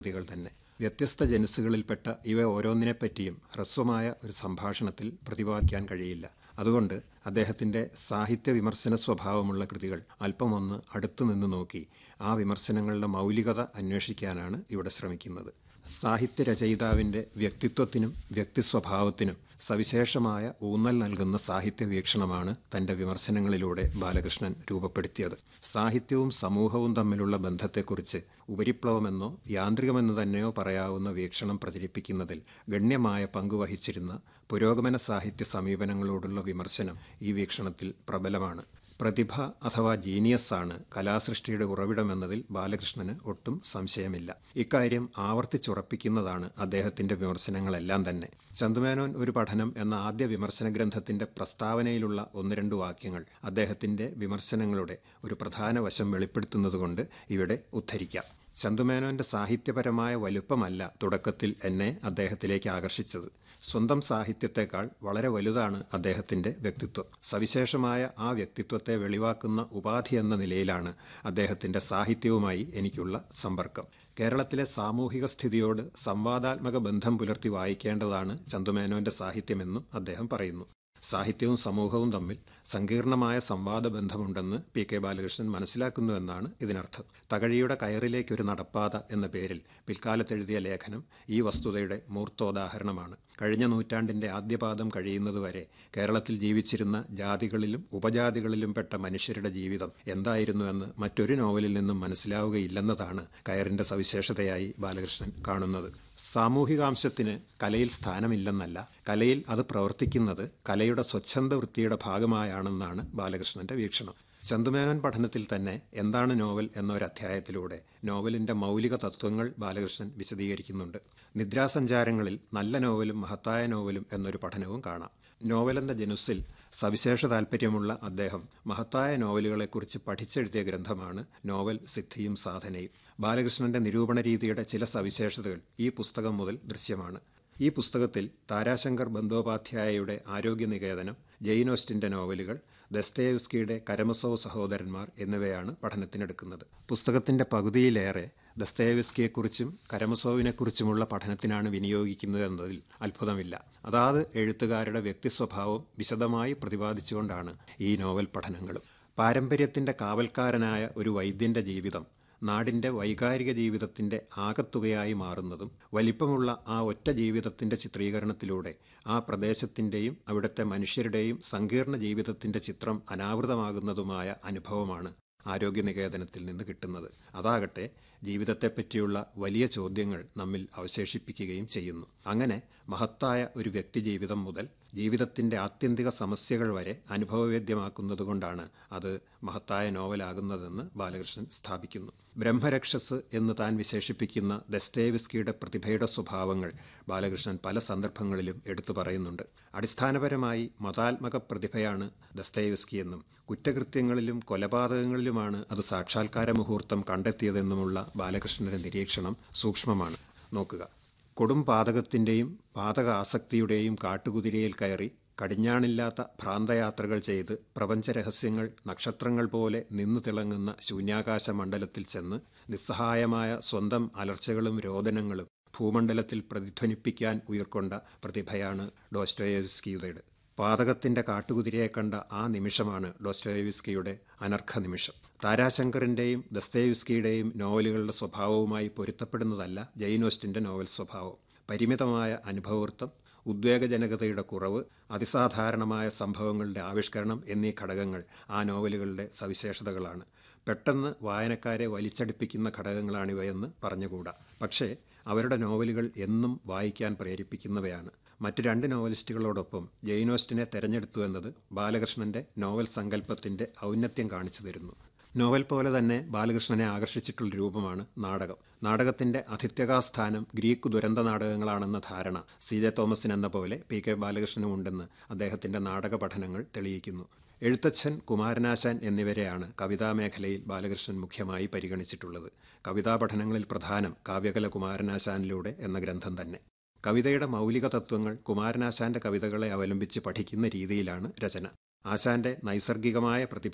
കൃതികൾ തന്നെ വ്യത്യസ്ത ജനുസുകളിൽപ്പെട്ട ഇവ ഓരോന്നിനെപ്പറ്റിയും ഹ്രസ്വമായ ഒരു സംഭാഷണത്തിൽ പ്രതിപാദിക്കാൻ കഴിയില്ല അതുകൊണ്ട് അദ്ദേഹത്തിൻ്റെ സാഹിത്യ വിമർശന സ്വഭാവമുള്ള കൃതികൾ അല്പമൊന്ന് അടുത്തു നിന്ന് നോക്കി ആ വിമർശനങ്ങളുടെ മൗലികത അന്വേഷിക്കാനാണ് ഇവിടെ ശ്രമിക്കുന്നത് സാഹിത്യ രചയിതാവിൻ്റെ വ്യക്തിത്വത്തിനും വ്യക്തിസ്വഭാവത്തിനും സവിശേഷമായ ഊന്നൽ നൽകുന്ന സാഹിത്യ വീക്ഷണമാണ് തൻ്റെ വിമർശനങ്ങളിലൂടെ ബാലകൃഷ്ണൻ രൂപപ്പെടുത്തിയത് സാഹിത്യവും സമൂഹവും തമ്മിലുള്ള ബന്ധത്തെക്കുറിച്ച് ഉപരിപ്ലവമെന്നോ യാന്ത്രികമെന്ന് തന്നെയോ പറയാവുന്ന വീക്ഷണം പ്രചരിപ്പിക്കുന്നതിൽ ഗണ്യമായ പങ്കുവഹിച്ചിരുന്ന പുരോഗമന സാഹിത്യ സമീപനങ്ങളോടുള്ള വിമർശനം ഈ വീക്ഷണത്തിൽ പ്രബലമാണ് പ്രതിഭ അഥവാ ജീനിയസ് ആണ് കലാസൃഷ്ടിയുടെ ഉറവിടമെന്നതിൽ ബാലകൃഷ്ണന് ഒട്ടും സംശയമില്ല ഇക്കാര്യം ആവർത്തിച്ചുറപ്പിക്കുന്നതാണ് അദ്ദേഹത്തിന്റെ വിമർശനങ്ങളെല്ലാം തന്നെ ചന്തുമേനോൻ ഒരു പഠനം എന്ന ആദ്യ വിമർശന ഗ്രന്ഥത്തിന്റെ പ്രസ്താവനയിലുള്ള ഒന്ന് രണ്ട് വാക്യങ്ങൾ അദ്ദേഹത്തിന്റെ വിമർശനങ്ങളുടെ ഒരു പ്രധാന വശം വെളിപ്പെടുത്തുന്നതുകൊണ്ട് ഇവിടെ ഉദ്ധരിക്കാം ചന്തുമേനോന്റെ സാഹിത്യപരമായ വലുപ്പമല്ല തുടക്കത്തിൽ എന്നെ അദ്ദേഹത്തിലേക്ക് ആകർഷിച്ചത് സ്വന്തം സാഹിത്യത്തെക്കാൾ വളരെ വലുതാണ് അദ്ദേഹത്തിന്റെ വ്യക്തിത്വം സവിശേഷമായ ആ വ്യക്തിത്വത്തെ വെളിവാക്കുന്ന ഉപാധി എന്ന നിലയിലാണ് അദ്ദേഹത്തിന്റെ സാഹിത്യവുമായി എനിക്കുള്ള സമ്പർക്കം കേരളത്തിലെ സാമൂഹിക സ്ഥിതിയോട് സംവാദാത്മക ബന്ധം പുലർത്തി വായിക്കേണ്ടതാണ് ചന്തുമേനോന്റെ സാഹിത്യമെന്നും അദ്ദേഹം പറയുന്നു സാഹിത്യവും സമൂഹവും തമ്മിൽ സങ്കീർണമായ സംവാദ ബന്ധമുണ്ടെന്ന് പി കെ ബാലകൃഷ്ണൻ മനസ്സിലാക്കുന്നുവെന്നാണ് ഇതിനർത്ഥം തകഴിയുടെ കയറിലേക്കൊരു നടപ്പാത എന്ന പേരിൽ പിൽക്കാലത്തെഴുതിയ ലേഖനം ഈ വസ്തുതയുടെ മൂർത്തോദാഹരണമാണ് കഴിഞ്ഞ നൂറ്റാണ്ടിന്റെ ആദ്യപാദം കഴിയുന്നതുവരെ കേരളത്തിൽ ജീവിച്ചിരുന്ന ജാതികളിലും ഉപജാതികളിലും പെട്ട മനുഷ്യരുടെ ജീവിതം എന്തായിരുന്നുവെന്ന് മറ്റൊരു നോവലിൽ നിന്നും മനസ്സിലാവുകയില്ലെന്നതാണ് കയറിന്റെ സവിശേഷതയായി ബാലകൃഷ്ണൻ കാണുന്നത് സാമൂഹികാംശത്തിന് കലയിൽ സ്ഥാനമില്ലെന്നല്ല കലയിൽ അത് പ്രവർത്തിക്കുന്നത് കലയുടെ സ്വച്ഛന്ത വൃത്തിയുടെ ഭാഗമായാണെന്നാണ് ബാലകൃഷ്ണന്റെ വീക്ഷണം ചന്തുമേനോൻ പഠനത്തിൽ തന്നെ എന്താണ് നോവൽ എന്നൊരധ്യായത്തിലൂടെ നോവലിന്റെ മൗലിക തത്വങ്ങൾ ബാലകൃഷ്ണൻ വിശദീകരിക്കുന്നുണ്ട് നിദ്രാസഞ്ചാരങ്ങളിൽ നല്ല നോവലും മഹത്തായ നോവലും എന്നൊരു പഠനവും കാണാം നോവലെന്ന ജനുസിൽ സവിശേഷ താൽപ്പര്യമുള്ള അദ്ദേഹം മഹത്തായ നോവലുകളെക്കുറിച്ച് പഠിച്ചെഴുതിയ ഗ്രന്ഥമാണ് നോവൽ സിദ്ധിയും സാധനയും ബാലകൃഷ്ണന്റെ നിരൂപണ രീതിയുടെ ചില സവിശേഷതകൾ ഈ പുസ്തകം മുതൽ ദൃശ്യമാണ് ഈ പുസ്തകത്തിൽ താരാശങ്കർ ബന്ദോപാധ്യായയുടെ ആരോഗ്യനികേതനം ജെയിൻ ഓസ്റ്റിന്റെ നോവലുകൾ ദസ്തേവ്സ്കിയുടെ കരമസോവ് സഹോദരന്മാർ എന്നിവയാണ് പഠനത്തിനെടുക്കുന്നത് പുസ്തകത്തിന്റെ പകുതിയിലേറെ ദസ്തേവ്സ്കിയെക്കുറിച്ചും കരമസോവിനെക്കുറിച്ചുമുള്ള പഠനത്തിനാണ് വിനിയോഗിക്കുന്നത് എന്നതിൽ അത്ഭുതമില്ല അതാത് എഴുത്തുകാരുടെ വ്യക്തിസ്വഭാവം വിശദമായി പ്രതിപാദിച്ചുകൊണ്ടാണ് ഈ നോവൽ പഠനങ്ങളും പാരമ്പര്യത്തിന്റെ കാവൽക്കാരനായ ഒരു വൈദ്യന്റെ ജീവിതം നാടിന്റെ വൈകാരിക ജീവിതത്തിന്റെ ആകത്തുകയായി മാറുന്നതും വലിപ്പമുള്ള ആ ഒറ്റ ജീവിതത്തിന്റെ ചിത്രീകരണത്തിലൂടെ ആ പ്രദേശത്തിന്റെയും അവിടുത്തെ മനുഷ്യരുടെയും സങ്കീർണ ജീവിതത്തിന്റെ ചിത്രം അനാവൃതമാകുന്നതുമായ അനുഭവമാണ് ആരോഗ്യനികേതനത്തിൽ നിന്ന് കിട്ടുന്നത് അതാകട്ടെ ജീവിതത്തെപ്പറ്റിയുള്ള വലിയ ചോദ്യങ്ങൾ നമ്മിൽ അവശേഷിപ്പിക്കുകയും ചെയ്യുന്നു അങ്ങനെ മഹത്തായ ഒരു വ്യക്തിജീവിതം മുതൽ ജീവിതത്തിന്റെ ആത്യന്തിക സമസ്യകൾ വരെ അനുഭവവേദ്യമാക്കുന്നതുകൊണ്ടാണ് അത് മഹത്തായ നോവലാകുന്നതെന്ന് ബാലകൃഷ്ണൻ സ്ഥാപിക്കുന്നു ബ്രഹ്മരക്ഷസ് എന്ന് താൻ വിശേഷിപ്പിക്കുന്ന ദസ്തേവിസ്കിയുടെ പ്രതിഭയുടെ സ്വഭാവങ്ങൾ ബാലകൃഷ്ണൻ പല സന്ദർഭങ്ങളിലും എടുത്തു പറയുന്നുണ്ട് അടിസ്ഥാനപരമായി മതാത്മക പ്രതിഭയാണ് ദസ്തേവിസ്കി എന്നും കുറ്റകൃത്യങ്ങളിലും കൊലപാതകങ്ങളിലുമാണ് അത് സാക്ഷാത്കാര മുഹൂർത്തം കണ്ടെത്തിയതെന്നുമുള്ള ബാലകൃഷ്ണന്റെ നിരീക്ഷണം സൂക്ഷ്മമാണ് നോക്കുക കൊടും പാതകത്തിൻ്റെയും പാതക ആസക്തിയുടെയും കാട്ടുകുതിരയിൽ കയറി കടിഞ്ഞാണില്ലാത്ത ഭ്രാന്തയാത്രകൾ ചെയ്ത് പ്രപഞ്ചരഹസ്യങ്ങൾ നക്ഷത്രങ്ങൾ പോലെ നിന്നു തിളങ്ങുന്ന ശൂന്യാകാശ മണ്ഡലത്തിൽ ചെന്ന് നിസ്സഹായമായ സ്വന്തം അലർച്ചകളും രോദനങ്ങളും ഭൂമണ്ഡലത്തിൽ പ്രതിധ്വനിപ്പിക്കാൻ ഉയർക്കൊണ്ട പ്രതിഭയാണ് ഡോസ്റ്റോയേവ്സ്കിയുടെ പാതകത്തിന്റെ കാട്ടുകുതിരയെ കണ്ട ആ നിമിഷമാണ് ഡോസ്റ്റോയേവിസ്കിയുടെ അനർഘ നിമിഷം താരാശങ്കറിന്റെയും ദസ്തേവിസ്കിയുടെയും നോവലുകളുടെ സ്വഭാവവുമായി പൊരുത്തപ്പെടുന്നതല്ല ജെയിനോസ്റ്റിന്റെ നോവൽ സ്വഭാവം പരിമിതമായ അനുഭവൃത്തം ഉദ്വേഗജനകതയുടെ കുറവ് അതിസാധാരണമായ സംഭവങ്ങളുടെ ആവിഷ്കരണം എന്നീ ഘടകങ്ങൾ ആ നോവലുകളുടെ സവിശേഷതകളാണ് പെട്ടെന്ന് വായനക്കാരെ വലിച്ചടിപ്പിക്കുന്ന ഘടകങ്ങളാണിവയെന്ന് പറഞ്ഞുകൂടാ പക്ഷേ അവരുടെ നോവലുകൾ എന്നും വായിക്കാൻ പ്രേരിപ്പിക്കുന്നവയാണ് മറ്റ് രണ്ട് നോവലിസ്റ്റുകളോടൊപ്പം ജെയിനോസ്റ്റിനെ തെരഞ്ഞെടുത്തു എന്നത് ബാലകൃഷ്ണന്റെ നോവൽ സങ്കല്പത്തിന്റെ ഔന്നത്യം കാണിച്ചു തരുന്നു നോവൽ പോലെ തന്നെ ബാലകൃഷ്ണനെ ആകർഷിച്ചിട്ടുള്ള രൂപമാണ് നാടകം നാടകത്തിന്റെ അധിത്യകാസ്ഥാനം ഗ്രീക്ക് ദുരന്ത നാടകങ്ങളാണെന്ന ധാരണ സി ജെ തോമസിനെന്ന പോലെ പി കെ ബാലകൃഷ്ണനും ഉണ്ടെന്ന് അദ്ദേഹത്തിന്റെ നാടക പഠനങ്ങൾ തെളിയിക്കുന്നു എഴുത്തച്ഛൻ കുമാരനാശാൻ എന്നിവരെയാണ് കവിതാമേഖലയിൽ ബാലകൃഷ്ണൻ മുഖ്യമായി പരിഗണിച്ചിട്ടുള്ളത് കവിതാ പഠനങ്ങളിൽ പ്രധാനം കാവ്യകല കുമാരനാശാനിലൂടെ എന്ന ഗ്രന്ഥം തന്നെ കവിതയുടെ മൗലിക തത്വങ്ങൾ കുമാരനാശാന്റെ കവിതകളെ അവലംബിച്ച് പഠിക്കുന്ന രീതിയിലാണ് രചന ആശാന്റെ നൈസർഗികമായ പ്രതിഭ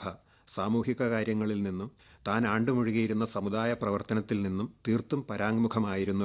സാമൂഹിക കാര്യങ്ങളിൽ നിന്നും താൻ ആണ്ടുമുഴുകിയിരുന്ന സമുദായ പ്രവർത്തനത്തിൽ നിന്നും തീർത്തും പരാങ്മുഖമായിരുന്ന